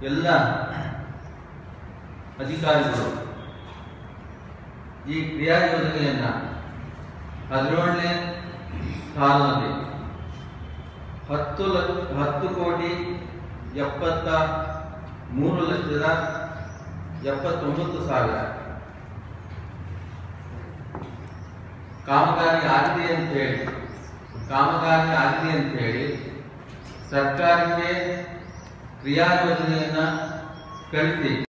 ಎಲ್ಲ ಅಧಿಕಾರಿಗಳು ಈ ಕ್ರಿಯಾ ಯೋಜನೆಯನ್ನ ಹದಿನೇಳನೇ ಸಾಲಿನಲ್ಲಿ ಹತ್ತು ಲಕ್ಷ ಹತ್ತು ಕೋಟಿ ಎಪ್ಪತ್ತ ಮೂರು ಲಕ್ಷದ ಎಪ್ಪತ್ತೊಂಬತ್ತು ಸಾವಿರ ಕಾಮಗಾರಿ ಆಗಿದೆ ಅಂತ ಹೇಳಿ ಕಾಮಗಾರಿ ಆಗಿದೆ ಅಂತ ಹೇಳಿ ಸರ್ಕಾರಕ್ಕೆ ಕ್ರಿಯಾ ಯೋಜನೆಯನ್ನ ಕಳಿಸಿ